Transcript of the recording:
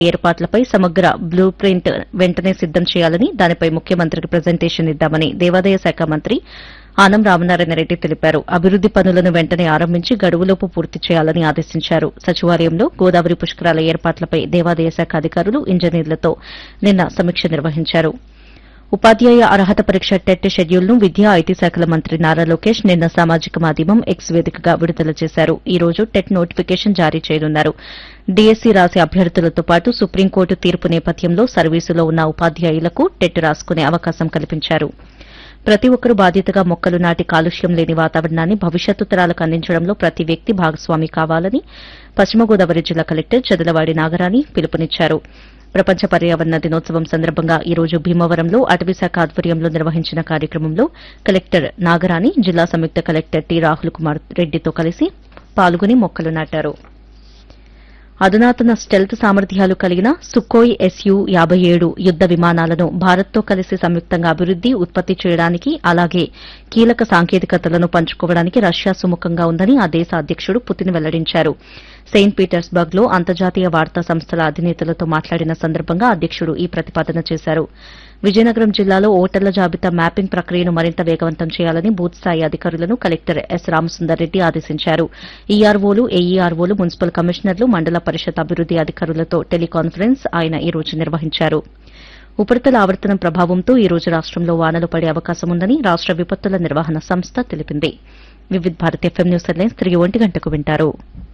ఏర్పాట్లపై సమగ్ర blue print వెంటనే సిద్దం చేయాలని దానిపై ముఖ్యమంత్రికి ప్రజెంటేషన్ ఇద్దామని దేవాదాయ శాఖ మంత్రి ఆనం రామనారాయణ రెడ్డి తెలిపారు అభివృద్ది పనులను వెంటనే ఆరంభించి గడువులోపు పూర్తి చేయాలని ఆదేశించారు సచివాలయంలో గోదావరి పుష్కరాల ఏర్పాట్లపై దేవాదాయ శాఖ అధికారులు ఇంజనీర్లతో నిన్న సమీక్ష నిర్వహించారు ఉపాధ్యాయ అర్హత పరీక్ష టెట్ షెడ్యూల్ను విద్యా ఐటీ శాఖల మంత్రి నారా లోకేష్ నిన్న సామాజిక మాధ్యమం ఎక్స్ వేదికగా విడుదల చేశారు ఈ రోజు టెట్ నోటిఫికేషన్ జారీ చేయనున్నారు డీఎస్సీ రాసే అభ్యర్థులతో పాటు సుప్రీంకోర్టు తీర్పు నేపథ్యంలో సర్వీసులో ఉన్న ఉపాధ్యాయులకు టెట్ రాసుకునే అవకాశం కల్పించారు ప్రతి ఒక్కరూ బాధ్యతగా మొక్కలు నాటి కాలుష్యం లేని వాతావరణాన్ని భవిష్యత్తు తరాలకు అందించడంలో ప్రతి వ్యక్తి భాగస్వామి కావాలని పశ్చిమ గోదావరి జిల్లా కలెక్టర్ చదలవాడి నాగరాణి పిలుపునిచ్చారు ప్రపంచ పర్యావరణ దినోత్సవం సందర్భంగా ఈ రోజు భీమవరంలో అటవీశాఖ ఆధ్వర్యంలో నిర్వహించిన కార్యక్రమంలో కలెక్టర్ నాగరాణి జిల్లా సంయుక్త కలెక్టర్ టి రాహుల్ కుమార్ రెడ్డితో కలిసి పాల్గొని మొక్కలు నాటారు అధునాతన స్టెల్త్ సామర్థ్యాలు కలిగిన సుఖోయ్ ఎస్యు యాబై ఏడు యుద్ద విమానాలను భారత్తో కలిసి సంయుక్తంగా అభివృద్ది ఉత్పత్తి చేయడానికి అలాగే కీలక సాంకేతికతలను పంచుకోవడానికి రష్యా సుముఖంగా ఉందని ఆ దేశ అధ్యకుడు పుతిన్ వెల్లడించారు సెయింట్ పీటర్స్బర్గ్ లో అంతర్జాతీయ వార్తా సంస్థల అధినేతలతో మాట్లాడిన సందర్భంగా అధ్యకుడు ఈ ప్రతిపాదన చేశారు విజయనగరం జిల్లాలో ఓటర్ల జాబితా మ్యాపింగ్ ప్రక్రియను మరింత వేగవంతం చేయాలని బూత్ స్థాయి అధికారులను కలెక్టర్ ఎస్ రామసుందర్ రెడ్డి ఆదేశించారు ఈఆర్ఓలు ఏఈఆర్ఓలు మున్సిపల్ కమిషనర్లు మండల పరిషత్ అభివృద్ది అధికారులతో టెలికాన్ఫరెన్స్ ఆయన ఈ రోజు నిర్వహించారు ఉపరితల ఆవర్తనం ప్రభావంతో ఈ రోజు రాష్టంలో వానలు పడే అవకాశం ఉందని రాష్ట విపత్తుల నిర్వహణ సంస్థ తెలిపింది వివిధ భారత్ ఎఫ్ఎం న్యూస్ హెడ్లైన్స్ తిరిగి ఒంటి గంటకు వింటారు